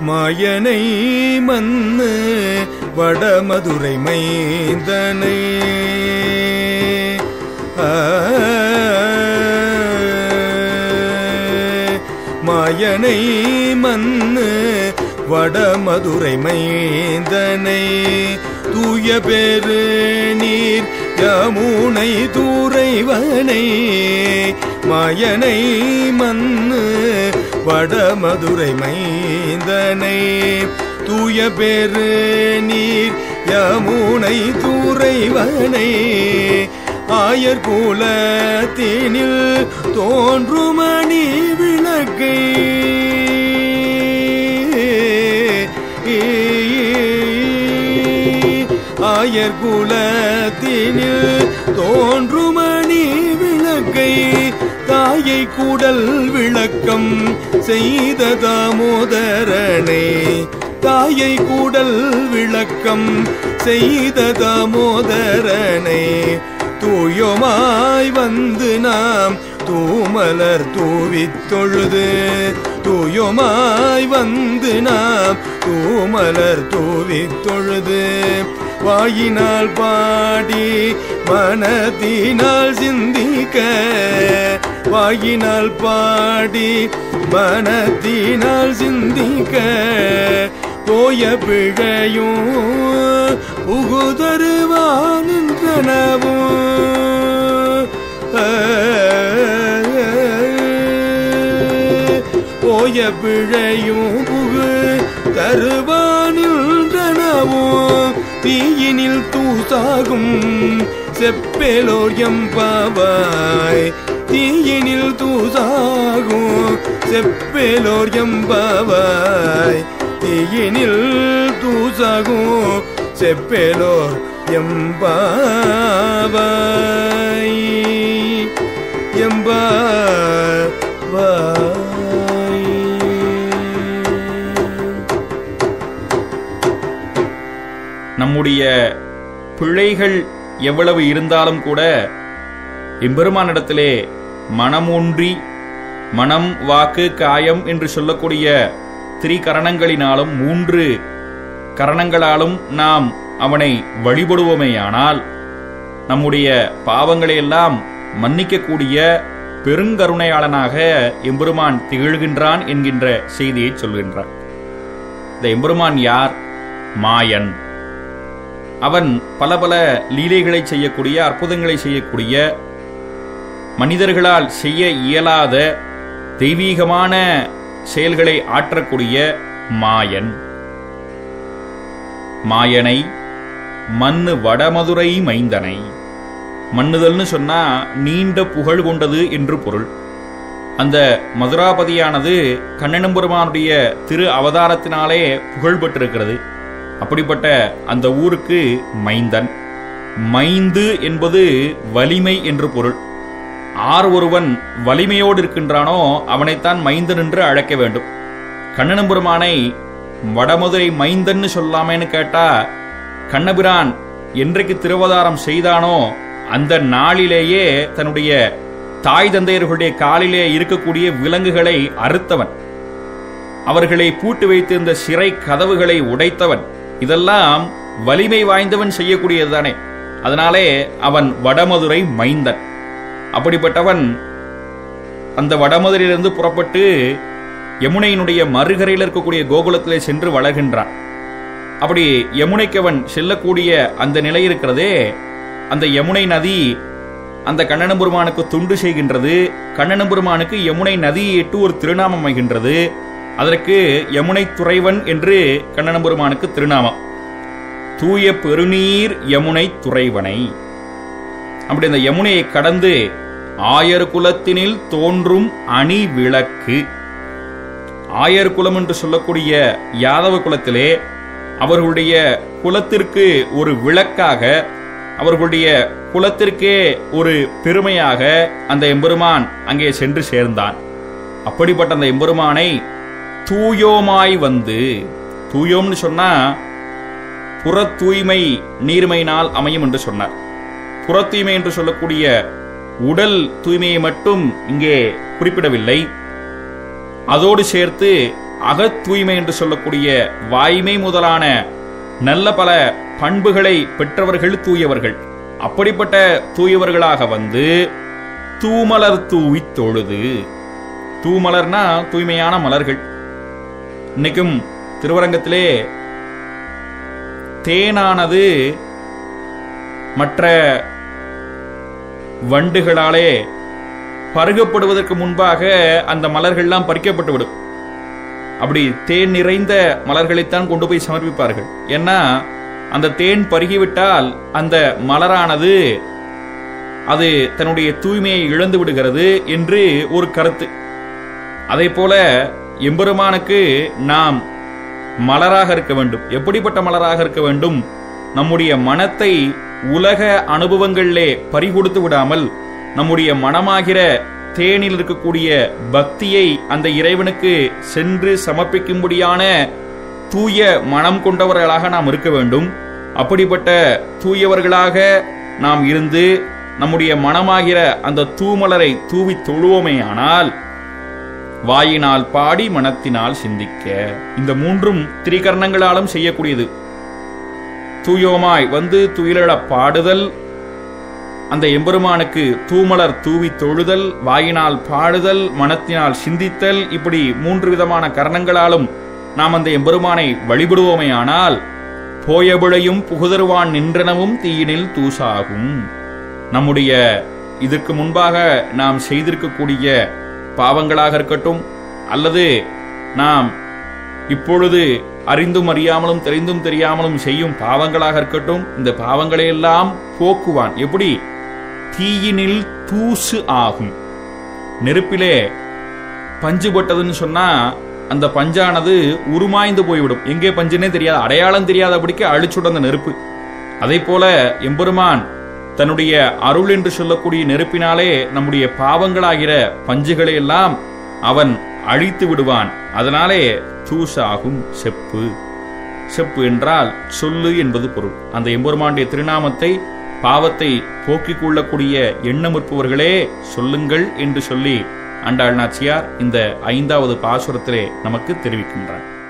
மாயனை மன்னு வடமதுரை மைந்தனை ஆ, மாயனை மன்னு வடமதுரை மைந்தனை தூய பெரு நீர் யமுனை தூரைவனை மாயனை மன்னு வடமதுரை மைந்தனை தூய பெரு நீர் யமுனை தூரைவனை ஆயர் குலத்தினில் தோன்றுமணி விளக்கை ஆயர் குலத்தினில் தோன்றுமணி விளக்கை தாயை கூடல் விளக்கம் செய்த தாமோதரனை தாயை கூடல் விளக்கம் செய்த தாமோதரனை தூயோமாய் வந்து நாம் தூமலர் தூவித் தொழுது தூயோமாய் வந்து நாம் தூமலர் தூவித் தொழுது வாயினால் பாடி மனத்தினால் சிந்திக்க வாயினால் பாடி மனத்தினால் சிந்திக்க போய பிழையும் புகுதருவான் போய பிழையும் புகு தருவானின்றனவும் தீயினில் தூசாகும் செப்பேலோர் எம்பாவாய் தீயினில் தூசாகும் செப்பேலோர் எம்பாவாய் தீயினில் தூசாகும் செப்பேலோர் எம்பாவாய் எம்பாவாய் நம்முடைய பிழைகள் எவ்வளவு இருந்தாலும் கூட எம்பெருமானிடத்திலே மனமூன்றி மனம் வாக்கு காயம் என்று சொல்லக்கூடிய திரிகரணங்களினாலும் மூன்று கரணங்களாலும் நாம் அவனை வழிபடுவோமேயானால் நம்முடைய பாவங்களை எல்லாம் மன்னிக்கக்கூடிய பெருங்கருணையாளனாக எம்பெருமான் திகழ்கின்றான் என்கின்ற செய்தியை சொல்கின்றார் இந்த எம்பெருமான் யார் மாயன் அவன் பல பல லீலைகளை செய்யக்கூடிய அற்புதங்களை செய்யக்கூடிய மனிதர்களால் செய்ய இயலாத தெய்வீகமான செயல்களை ஆற்றக்கூடிய மாயன் மாயனை மண்ணு வடமதுரை மைந்தனை மன்னுதல்னு சொன்னா நீண்ட புகழ் கொண்டது என்று பொருள் அந்த மதுராபதியானது கண்ணனம்பெருமானுடைய திரு அவதாரத்தினாலே புகழ் பெற்றிருக்கிறது அப்படிப்பட்ட அந்த ஊருக்கு மைந்தன் மைந்து என்பது வலிமை என்று பொருள் ஆர் ஒருவன் வலிமையோடு இருக்கின்றானோ அவனைத்தான் மைந்தன் என்று அழைக்க வேண்டும் கண்ணனம்பெருமானை வடமதுரை மைந்தன்னு சொல்லாமேன்னு கேட்டா கண்ணபிரான் என்றைக்கு திருவதாரம் செய்தானோ அந்த நாளிலேயே தன்னுடைய தாய் தந்தையர்களுடைய காலிலே இருக்கக்கூடிய விலங்குகளை அறுத்தவன் அவர்களை பூட்டு வைத்திருந்த சிறை கதவுகளை உடைத்தவன் இதெல்லாம் வலிமை வாய்ந்தவன் செய்யக்கூடியதுதானே அதனாலே அவன் வடமதுரை மைந்தன் அப்படிப்பட்டவன் அந்த வடமதுரையிலிருந்து புறப்பட்டு யமுனையினுடைய மறுகரையில் இருக்கக்கூடிய கோகுலத்திலே சென்று வளர்கின்றான் அப்படி யமுனைக்கு அவன் செல்லக்கூடிய அந்த நிலை இருக்கிறதே அந்த யமுனை நதி அந்த கண்ணனபெருமானுக்கு துண்டு செய்கின்றது கண்ணனபெருமானுக்கு யமுனை நதியை இட்டு ஒரு திருநாமம் அமைகின்றது அதற்கு யமுனை துறைவன் என்று கண்ணனபெருமானுக்கு திருநாமம் தூய பெருநீர் யமுனை துறைவனை அப்படி அந்த யமுனையை கடந்து ஆயர் குலத்தினில் தோன்றும் அணி விளக்கு ஆயர் குலம் என்று சொல்லக்கூடிய யாதவ குலத்திலே அவர்களுடைய குலத்திற்கு ஒரு விளக்காக அவர்களுடைய குலத்திற்கே ஒரு பெருமையாக அந்த எம்பெருமான் அங்கே சென்று சேர்ந்தான் அப்படிப்பட்ட அந்த எம்பெருமானை தூயோமாய் வந்து தூயோம்னு சொன்னா புற தூய்மை நீர்மையினால் அமையும் என்று சொன்னார் புற தூய்மை என்று சொல்லக்கூடிய உடல் தூய்மையை மட்டும் இங்கே குறிப்பிடவில்லை அதோடு சேர்த்து அகத் தூய்மை என்று சொல்லக்கூடிய வாய்மை முதலான நல்ல பல பண்புகளை பெற்றவர்கள் தூயவர்கள் அப்படிப்பட்ட தூயவர்களாக வந்து தூமலர் தூவித் தொழுது தூமலர்னா தூய்மையான மலர்கள் இன்னைக்கும் திருவரங்கத்திலே தேனானது மற்ற வண்டுகளாலே பருகப்படுவதற்கு முன்பாக அந்த மலர்கள்லாம் பறிக்கப்பட்டு விடும் அப்படி தேன் நிறைந்த மலர்களைத்தான் கொண்டு போய் சமர்ப்பிப்பார்கள் ஏன்னா அந்த தேன் பருகிவிட்டால் அந்த மலரானது அது தன்னுடைய தூய்மையை இழந்து விடுகிறது என்று ஒரு கருத்து அதே போல எம்பெருமானுக்கு நாம் மலராக இருக்க வேண்டும் எப்படிப்பட்ட மலராக இருக்க வேண்டும் நம்முடைய மனத்தை உலக அனுபவங்களிலே பறிகொடுத்து விடாமல் நம்முடைய மனமாகிற தேனில் இருக்கக்கூடிய பக்தியை அந்த இறைவனுக்கு சென்று சமர்ப்பிக்கும்படியான தூய மனம் கொண்டவர்களாக நாம் இருக்க வேண்டும் அப்படிப்பட்ட தூயவர்களாக நாம் இருந்து நம்முடைய மனமாகிற அந்த தூமலரை தூவி தொழுவோமேயானால் வாயினால் பாடி மனத்தினால் சிந்திக்க இந்த மூன்றும் திரிகரணங்களாலும் செய்யக்கூடியது தூயோமாய் வந்து துயிலழ பாடுதல் அந்த எம்பெருமானுக்கு தூமலர் தூவி தொழுதல் வாயினால் பாடுதல் மனத்தினால் சிந்தித்தல் இப்படி மூன்று விதமான கரணங்களாலும் நாம் அந்த எம்பெருமானை வழிபடுவோமேயானால் போயபிழையும் புகுதருவான் நின்றனவும் தீயினில் தூசாகும் நம்முடைய இதற்கு முன்பாக நாம் செய்திருக்கக்கூடிய பாவங்களாக இருக்கட்டும் அல்லது நாம் இப்பொழுது அறிந்தும் அறியாமலும் தெரிந்தும் தெரியாமலும் செய்யும் பாவங்களாக இருக்கட்டும் இந்த பாவங்களை எல்லாம் போக்குவான் எப்படி தீயினில் தூசு ஆகும் நெருப்பிலே பஞ்சு பட்டதுன்னு சொன்னா அந்த பஞ்சானது உருமாய்ந்து போய்விடும் எங்கே பஞ்சுனே தெரியாது அடையாளம் தெரியாதபடிக்கு அழிச்சுடும் அந்த நெருப்பு அதே போல எம்பெருமான் தன்னுடைய அருள் என்று சொல்லக்கூடிய நெருப்பினாலே நம்முடைய பாவங்களாகிற பஞ்சுகளை எல்லாம் அவன் அழித்து விடுவான் அதனாலே தூசாகும் செப்பு செப்பு என்றால் சொல்லு என்பது பொருள் அந்த எம்பெருமானுடைய திருநாமத்தை பாவத்தை போக்கிக் கொள்ளக்கூடிய எண்ணமிருப்பவர்களே சொல்லுங்கள் என்று சொல்லி அண்டாள் நாச்சியார் இந்த ஐந்தாவது பாசுரத்திலே நமக்கு தெரிவிக்கின்றார்